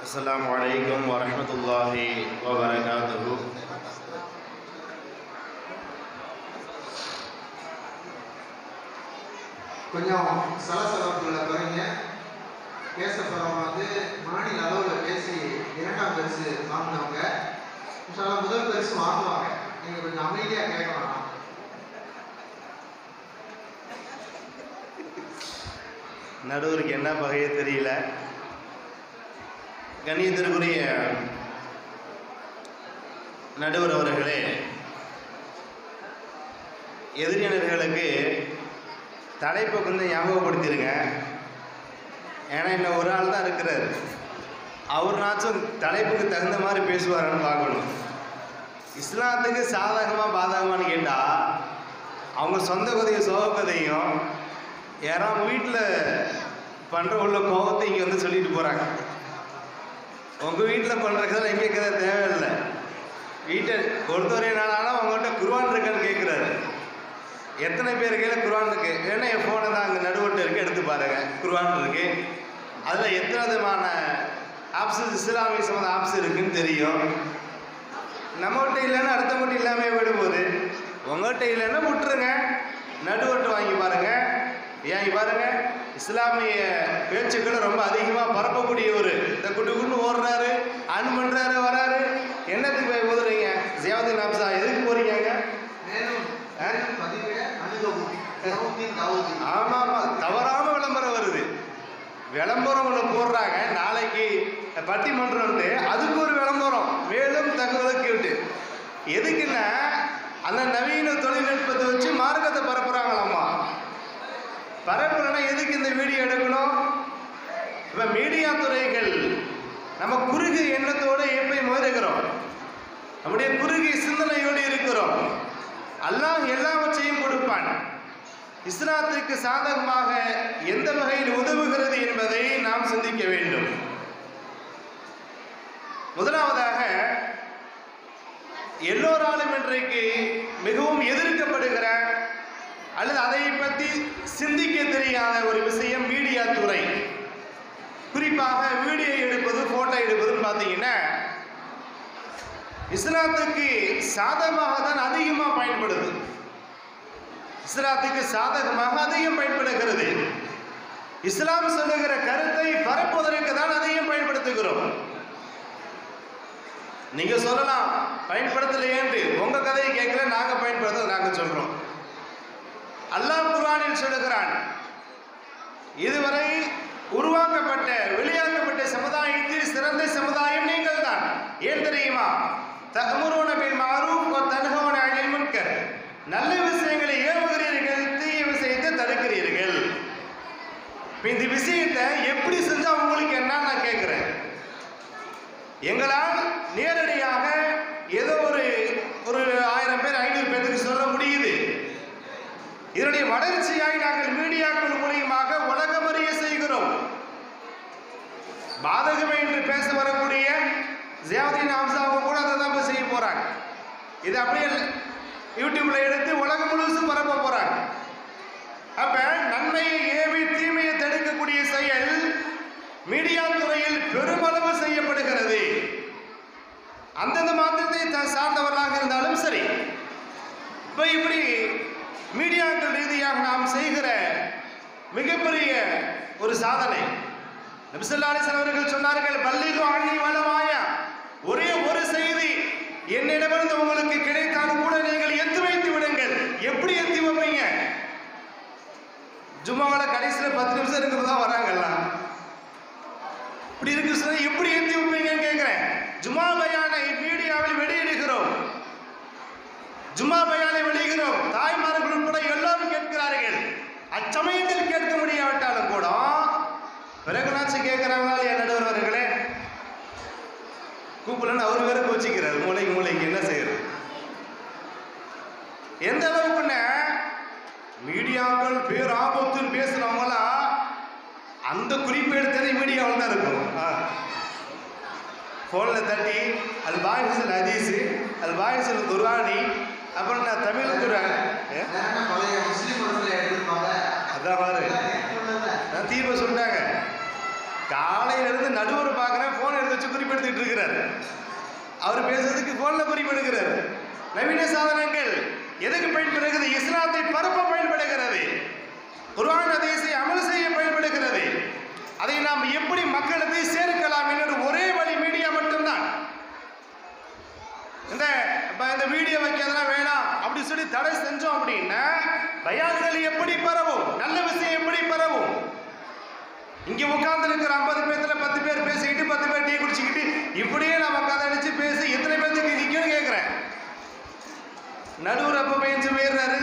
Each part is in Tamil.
السلام عليكم ورحمة الله وبركاته கொஞ்சம் சலசலப்புகளை குறைங்க பேச போகிறவங்க வந்து மாநில அளவில் பேசி இரண்டாம் பரிசு வாங்கினவங்க இன்ஷால்லா முதல் பரிசு வாங்குவாங்க நீங்கள் கொஞ்சம் அமைதியாக கேட்க வேணாம் நடுவருக்கு என்ன பகையே தெரியல கணியத்திற்குரிய நடுவர் அவர்களே எதிரியினர்களுக்கு தலைப்பை கொஞ்சம் ஞாபகப்படுத்திடுங்க ஏன்னா இன்னும் ஒரு ஆள் தான் இருக்கிறார் அவர்னாச்சும் தலைப்புக்கு தகுந்த மாதிரி பேசுவாருன்னு பார்க்கணும் இஸ்லாத்துக்கு சாதகமாக பாதகமானு கேட்டால் அவங்க சொந்த கதையும் சோக கதையும் யாராவது வீட்டில் பண்ணுற உள்ள கோபத்தை இங்கே வந்து சொல்லிட்டு போகிறாங்க உங்கள் வீட்டில் பண்ணுறதுக்கெல்லாம் எங்கே கதை தேவையில்லை வீட்டை ஒருத்தவரே நாளாலும் அவங்ககிட்ட குருவான் இருக்கான்னு கேட்குறாரு எத்தனை பேர் கையில் குர்ஆன் இருக்கு ஏன்னா என் ஃபோனை தான் அங்கே நடுவட்டு இருக்கு எடுத்து பாருங்க குர்ஆன் இருக்கு அதில் எத்தனை விதமான ஆப்ஸ் இஸ்லாமிய சம்மந்த ஆப்ஸ் இருக்குன்னு தெரியும் நம்மகிட்ட இல்லைன்னா அடுத்தவங்ககிட்ட இல்லாமல் விடும்போது உங்கள்கிட்ட இல்லைன்னா விட்டுருங்க நடுவட்டு வாங்கி பாருங்க ஏன் பாருங்க இஸ்லாமிய பேச்சுக்களை ரொம்ப அதிகமாக பரப்பக்கூடிய ஒரு இந்த குண்டு குண்டு ஓடுறாரு அன் பண்ணுறாரு வராரு என்னத்துக்கு போய் ஓதுறீங்க ஜியாவுதீன் ஆப்ஸா எதுக்கு போறீங்க மேலும் ஆ? மேலும் பதிவிட அணுகவும் தவுதீன் தாவூதீன் ஆமா ஆமா தவறாம விளம்பரம் வருது விளம்பரம் ஒன்று போடுறாங்க நாளைக்கு பட்டிமன்றம்ட்டு அதுக்கு ஒரு விளம்பரம் மேலும் தகவலுக்கு விட்டு எதுக்குன்னா அந்த நவீன தொழில்நுட்பத்தை வச்சு மார்க்கத்தை பரப்புறாங்களாமா பரப்புறனா எதுக்கு இந்த வீடியோ எடுக்கணும் இப்போ மீடியா துறைகள் நம்ம குறுகிய எண்ணத்தோடு எப்பயும் இருக்கிறோம் நம்முடைய குறுகிய சிந்தனையோடு இருக்கிறோம் அல்லாஹ் எல்லாவற்றையும் கொடுப்பான் இஸ்லாத்திற்கு சாதகமாக எந்த வகையில் உதவுகிறது என்பதை நாம் சிந்திக்க வேண்டும் முதலாவதாக எல்லோராலும் இன்றைக்கு மிகவும் எதிர்க்கப்படுகிற அல்லது அதை பற்றி சிந்திக்க தெரியாத ஒரு விஷயம் மீடியா துறை குறிப்பாக வீடியோ எடுப்பது போட்டோ எடுப்பதுன்னு பார்த்தீங்கன்னா இஸ்லாத்துக்கு சாதகமாக தான் அதிகமாக பயன்படுது இஸ்லாத்துக்கு சாதகமாக அதிகம் பயன்படுகிறது இஸ்லாம் சொல்லுகிற கருத்தை பரப்புவதற்கு தான் அதிகம் பயன்படுத்துகிறோம் நீங்க சொல்லலாம் பயன்படுத்தலையேன்று உங்க கதையை கேட்கல நாங்க பயன்படுத்த நாங்க சொல்றோம் அல்லாஹ் குர்ஆனில் சொல்லுகிறான் இதுவரை உருவாக்கப்பட்ட வெளியாக்கப்பட்ட சமுதாயத்தில் சிறந்த சமுதாயம் நீங்கள் தான் ஏன் தெரியுமா தமுருன பில் மாரூஃப் வ தன்ஹவுன அனில் முன்கர் நல்ல விஷயங்களை ஏவுகிறீர்கள் தீய விஷயத்தை தடுக்கிறீர்கள் இப்ப இந்த விஷயத்தை எப்படி செஞ்சா உங்களுக்கு என்ன நான் கேட்கிறேன் எங்களால் நேரடியாக ஏதோ ஒரு ஒரு ஆயிரம் பேர் ஐநூறு பேருக்கு சொல்ல முடியுது இதனுடைய வளர்ச்சியாய் நாங்கள் மீடியாக்கள் மூலியமாக உலகமறிய செய்கிறோம் பாதகமே என்று பேச வரக்கூடிய ஜியாவுதீன் ஹம்சாவும் கூட அதை தான் போய் செய்ய போறாங்க இது அப்படியே யூடியூப்ல எடுத்து உலகம் முழுசும் பரப்ப போறாங்க அப்ப நன்மையை ஏவி தீமையை தடுக்கக்கூடிய செயல் மீடியா துறையில் பெருமளவு செய்யப்படுகிறது அந்தந்த மாத்திரத்தை த- சார்ந்தவர்களாக இருந்தாலும் சரி இப்போ இப்படி மீடியாக்கள் ரீதியாக நாம் செய்கிற மிகப்பெரிய ஒரு சாதனை நபிசல்லா அலிஸ்லாம் அவர்கள் சொன்னார்கள் பல்லிகு அண்ணி வளமாயா ஒரே ஒரு செய்தி என்னிடமிருந்து உங்களுக்கு கிடைத்தாலும் கூட நீங்கள் எத்து வைத்து விடுங்கள் எப்படி எத்தி வைப்பீங்க ஜும்மாவோட கடைசியில் பத்து நிமிஷம் இருக்கிறது தான் வராங்கல்ல இப்படி இருக்கு சார் எப்படி ஏற்றி வைப்பீங்கன்னு கேட்குறேன் ஜும்மா பயானை மீடியாவில் வெளியிடுகிறோம் ஜும்மா பயானை வெளியிடுகிறோம் தாய்மார்கள் உட்பட எல்லாரும் கேட்கிறார்கள் அச்சமயத்தில் கேட்க முடியாவிட்டாலும் கூட பிறகுனாச்சும் கேட்கிறாங்களா இல்லையா நடுவர் அவர்களே கூப்பிடலன்னு அவர் வேற கோச்சிக்கிறார் மூளைக்கு மூளைக்கு என்ன செய்யறது எந்த அளவுக்குன்னா மீடியாக்கள் பேர் ஆபத்துன்னு பேசுனவங்களாம் அந்த குறிப்பு எடுத்ததே மீடியாவில் தான் இருக்கும் ஃபோனில் தட்டி அது பாய்ஸில் ஹதீஸு அது பாய்ஸில் குர்ஆனி அப்புறம் நான் தமிழ் குர்ஆன் ஏ? வேற பழைய முஸ்லீம் மதத்தில் எடுத்திருப்பாங்க அதான் பாரு எல்லாம் நேற்று உள்ளதுதான். நான் தீர்ப்பை சொல்லிட்டாங்க காலையில இருந்து நடுவர் பார்க்குறேன் ஃபோன் எடுத்து வச்சு குறிப்பெடுத்துட்டு இருக்கிறார் அவர் பேசுறதுக்கு போன்ல குறிப்பெடுக்கிறார் நவீன சாதனங்கள் எதுக்கு பயன்படுகிறது இஸ்லாத்தை பரப்ப பயன்படுகிறது குர்ஆன் ஹதீஸை அமல் செய்ய பயன்படுகிறது அதை நாம் எப்படி மக்களுக்கு சேர்க்கலாம் என்ற ஒரே வழி மீடியா மட்டும்தான் இந்த இப்ப இந்த வீடியோ வைக்கிறதெல்லாம் வேணாம் அப்படி சொல்லி தடை செஞ்சோம் அப்படின்னா பயான்கள் எப்படி பரவும் நல்ல விஷயம் எப்படி பரவும் இங்க உட்கார்ந்து இருக்கிற ஐம்பது பேர்த்துல பத்து பேர் பேசிக்கிட்டு பத்து பேர் டீ குடிச்சுக்கிட்டு இப்படியே நம்ம கதை அடிச்சு பேசி எத்தனை பேர்த்துக்கு நிக்கணும்னு கேட்கிறேன் நடுவர் அப்ப பெஞ்சு போயிடுறாரு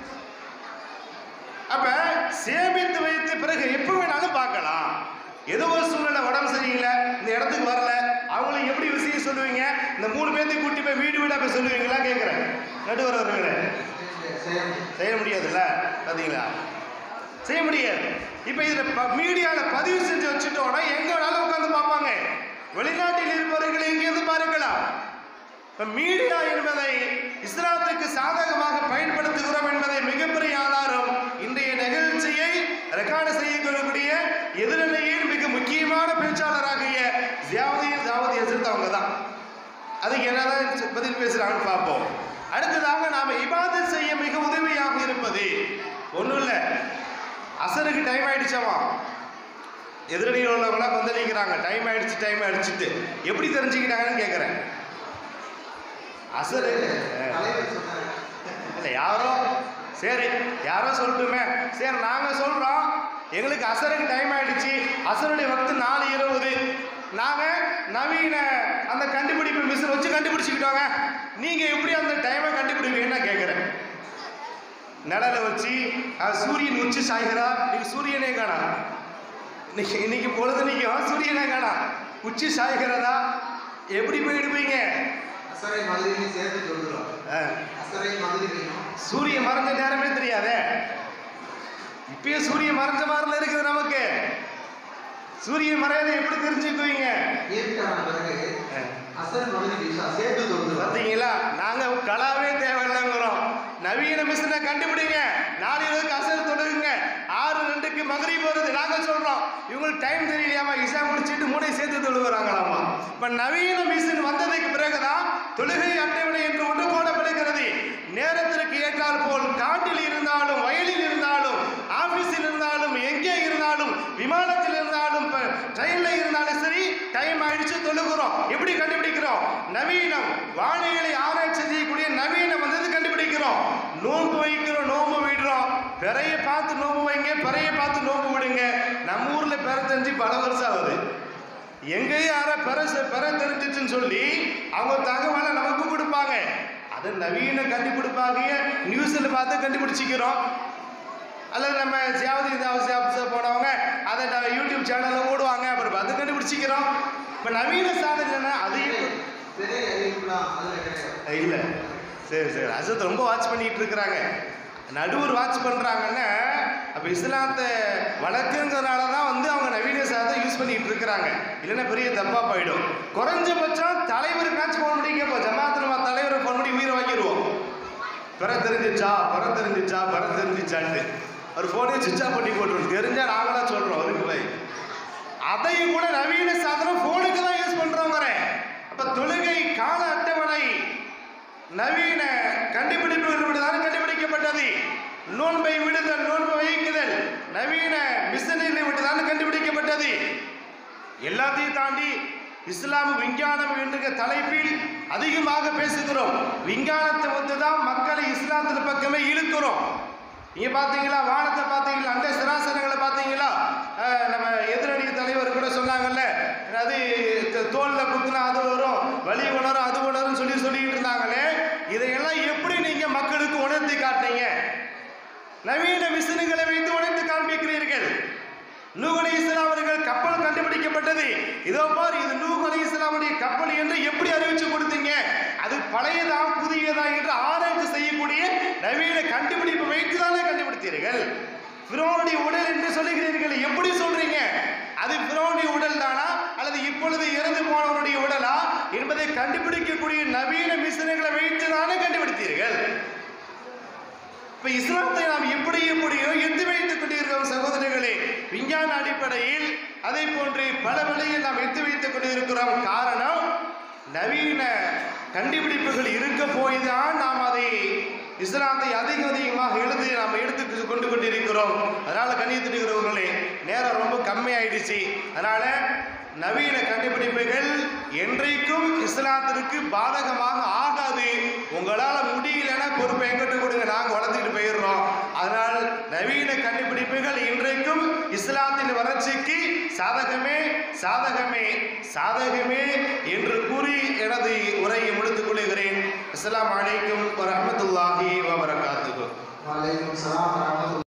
அப்ப சேமித்து வைத்த பிறகு எப்ப வேணாலும் பார்க்கலாம் ஏதோ ஒரு சூழ்நிலை உடம்பு சரியில்லை இந்த இடத்துக்கு வரல அவங்களுக்கு எப்படி விஷயம் சொல்லுவீங்க இந்த மூணு பேர்த்தையும் கூட்டி போய் வீடு வீடா போய் சொல்லுவீங்களா கேட்கிறேன் நடுவர் அவர்களே செய்யணும் செய்ய முடியாதுல்ல பாத்தீங்களா செய்ய முடியாது இப்போ இதுல மீடியால பதிவு செஞ்சு வச்சுட்டோம்னா எங்க வேணாலும் உட்கார்ந்து பார்ப்பாங்க வெளிநாட்டில் இருப்பவர்கள் இங்கிருந்து பார்க்கலாம் இப்ப மீடியா என்பதை இஸ்லாத்துக்கு சாதகமாக பயன்படுத்துகிறோம் என்பதை மிகப்பெரிய ஆதாரம் இன்றைய நிகழ்ச்சியை ரெக்கார்டு செய்யக்கூடிய எதிரணியில் மிக முக்கியமான பேச்சாளராகிய ஜியாவதி ஜாவதி எதிர்த்து அவங்க தான் அதுக்கு என்னதான் பதில் பேசுறாங்கன்னு பார்ப்போம் அடுத்ததாக நாம இபாதத் செய்ய மிக உதவியாக இருப்பது ஒண்ணும் இல்ல அசருக்கு டைம் ஆயிடுச்சாமா எதிரணியில் உள்ளவங்களாம் கொந்தளிக்கிறாங்க டைம் ஆயிடுச்சு டைம் ஆயிடுச்சுட்டு எப்படி தெரிஞ்சுக்கிட்டாங்கன்னு கேட்குறேன் அசரு அஹ், தலைவர் சொன்னாரு இல்லை யாரோ சரி யாரோ சொல்லட்டுமே சரி நாங்கள் சொல்கிறோம் எங்களுக்கு அசருக்கு டைம் ஆயிடுச்சு அசருடைய வக்து நாலு இருபது நாங்கள் நவீன அந்த கண்டுபிடிப்பு மிஷின் வச்சு கண்டுபிடிச்சிக்கிட்டோங்க நீங்கள் எப்படி அந்த டைமை கண்டுபிடிப்பீங்கன்னு நான் கேட்குறேன் நிழல வச்சு அஹ், சூரியன் உச்சி சாய்கிறா இன்னைக்கு சூரியனே காணா இன்னைக்கு இன்னைக்கு பொழுது நிற்கும் சூரியனே காணா உச்சி சாய்கிறதா எப்படி போய் எடுப்பீங்க அசரை மதுரையும் சேர்த்து சொல்லுறோம் அஹ், அசரை மதுரையும் சூரியன் மறைஞ்ச நேரமே தெரியாதே இப்பயே சூரியன் மறைஞ்ச மாதிரில இருக்குது நமக்கு சூரியன் மறையாத எப்படி தெரிஞ்சுக்குவீங்க இயற்கையான பிறகு அசர் மதுரை சேர்த்து சொல்லுறோம் பார்த்தீங்களா நாங்க கலாவே தேவையில்லைங்கிறோம் நவீன மிஷினை கண்டுபிடிங்க நாலு இருபதுக்கு அசர் தொடுங்க ஆறு ரெண்டுக்கு மகரி போறது நாங்க சொல்றோம் இவங்களுக்கு டைம் தெரியலையாமா இசா முடிச்சிட்டு மூணை சேர்த்து தொழுகிறாங்களாமா இப்ப நவீன மிஷின் வந்ததுக்கு பிறகுதான் தொழுகை அட்டவணை என்று ஒன்று போடப்படுகிறது நேரத்திற்கு ஏற்றால் போல் காட்டில் இருந்தாலும் வயலில் இருந்தாலும் ஆபீஸில் இருந்தாலும் எங்கே இருந்தாலும் விமானத்தில் இருந்தாலும் ப- ட்ரெயின்ல இருந்தாலும் சரி டைம் ஆயிடுச்சு தொழுகிறோம் எப்படி கண்டுபிடிக்கிறோம் நவீனம் வானிலை ஆராய்ச்சி செய்யக்கூடிய நவீனம் வந்தது கண்டுபிடிக்கிறோம் நோன்பு வைக்கிறோம் நோன்பு விடுறோம் பிறைய பார்த்து நோன்பு வைங்க பிறைய பார்த்து நோன்பு விடுங்க நம்ம ஊர்ல பெற தெரிஞ்சு பல வருஷம் ஆகுது எங்கேயும் யாரோ பெற பெற தெரிஞ்சிச்சுன்னு சொல்லி அவங்க தகவலை நமக்கு கொடுப்பாங்க அது நவீன கண்டுபிடிப்பாக நியூஸில் பார்த்து கண்டுபிடிச்சிக்கிறோம் அல்லது நம்ம ஜியாவது இதாவது ஆஃபீஸில் போனவங்க அதை நம்ம யூடியூப் சேனலில் ஓடுவாங்க அப்புறம் பார்த்து கண்டுபிடிச்சிக்கிறோம் இப்போ நவீன சாதனை என்ன அது இப்ப- பெரிய அறிவிப்புலாம் அதுல கிடையாது இல்லை சரி சரி அசத் ரொம்ப வாட்ச் பண்ணிட்டு இருக்கிறாங்க நடுவர் வாட்ச் பண்ணுறாங்கன்னா அப்போ இஸ்லாத்தை வளர்க்குங்கிறனால தான் வந்து அவங்க நவீன சாதத்தை யூஸ் பண்ணிட்டு இருக்கிறாங்க இல்லைன்னா பெரிய தப்பாக போயிடும் குறைஞ்சபட்சம் தலைவருக்காச்சும் ஃபோன் பண்ணி கேட்போம் ஜமாத்து நம்ம தலைவரை ஃபோன் பண்ணி உயிரை வாங்கிடுவோம் பெற தெரிஞ்சிச்சா பெற தெரிஞ்சிச்சா பெற தெரிஞ்சிச்சான்ட்டு ஒரு ஃபோனே சுவிட்ச் ஆஃப் பண்ணி போட்டுரும் தெரிஞ்சா நாங்களா சொல்கிறோம் இருக்குல்ல அதையும் கூட நவீன சாதனம் ஃபோனுக்கு தான் யூஸ் பண்ணுறோங்கிறேன் அப்போ தொழுகை கால அட்டவணை நவீன கண்டுபிடிப்புகள் விடுதான் கண்டுபிடிக்கப்பட்டது நோன்பை விடுதல் நோன்பை வைக்குதல் நவீன மிஷனரி விடுதான் கண்டுபிடிக்கப்பட்டது எல்லாத்தையும் தாண்டி இஸ்லாம் விஞ்ஞானம் என்ற தலைப்பில் அதிகமாக பேசுகிறோம் விஞ்ஞானத்தை வந்து தான் மக்களை இஸ்லாத்தின் பக்கமே இழுக்கிறோம் நீங்க பாத்தீங்களா வானத்தை பாத்தீங்களா அந்த சிராசனங்களை பாத்தீங்களா அஹ், நம்ம எதிரணி தலைவர் கூட சொன்னாங்கல்ல அது த- தோல்ல குத்துனா அது வரும் வலி உணரும் அது உணரும் சொல்லி சொல்லிட்டு இருந்தாங்களே இதையெல்லாம் எப்படி நீங்க மக்களுக்கு உணர்த்தி காட்டுறீங்க நவீன மிஷின்களை வைத்து உணர்ந்து காண்பிக்கிறீர்கள் நூஹ் அலி இஸ்லாம் அவர்கள் கப்பல் கண்டுபிடிக்கப்பட்டது இதோ பார் இது நூஹ் அலி இஸ்லாமுடைய கப்பல் என்று எப்படி அறிவிச்சு கொடுத்தீங்க அது பழையதா புதியதா என்று ஆராய்ச்சி செய்யக்கூடிய நவீன கண்டுபிடிப்பு வைத்து தானே கண்டுபிடித்தீர்கள் பிரோனுடைய உடல் என்று சொல்லுகிறீர்கள் எப்படி சொல்றீங்க அது பிரோனுடைய உடல் தானா அல்லது இப்பொழுது இறந்து போனவருடைய உடலா என்பதை கண்டுபிடிக்கக்கூடிய நவீன மிஷின்களை வைத்து தானே கண்டுபிடித்தீர்கள் இப்ப இஸ்லாத்தை நாம் எப்படி எப்படியோ எட்டு வைத்துக் கொண்டிருக்கிறோம் சகோதரர்களே விஞ்ஞான அடிப்படையில் அதே போன்று பல வழியில் நாம் எடுத்து வைத்துக் கொண்டிருக்கிறோம் காரணம் நவீன கண்டுபிடிப்புகள் இருக்க போய் தான் நாம் அதை இஸ்லாத்தை அதிக அதிகமாக எழுதி நாம் எடுத்து கொண்டு கொண்டிருக்கிறோம் அதனால கண்ணியத்திருக்கிறவர்களே நேரம் ரொம்ப கம்மியாயிடுச்சு அதனால நவீன கண்டுபிடிப்புகள் என்றைக்கும் இஸ்லாத்திற்கு பாதகமாக ஆகாது உங்களால் முடியலன்னா பொறுப்பை எங்கிட்ட கொடுங்க நாங்கள் வளர்த்துக்கிட்டு போயிடுறோம் அதனால் நவீன கண்டுபிடிப்புகள் இன்றைக்கும் இஸ்லாத்தின் வளர்ச்சிக்கு சாதகமே சாதகமே சாதகமே என்று கூறி எனது உரையை முடித்துக் கொள்கிறேன் அஸ்ஸலாமு அலைக்கும் வரஹ்மத்துல்லாஹி வபரகாத்துஹு வலைக்கும் சலாம் வரமத்துல்லாஹி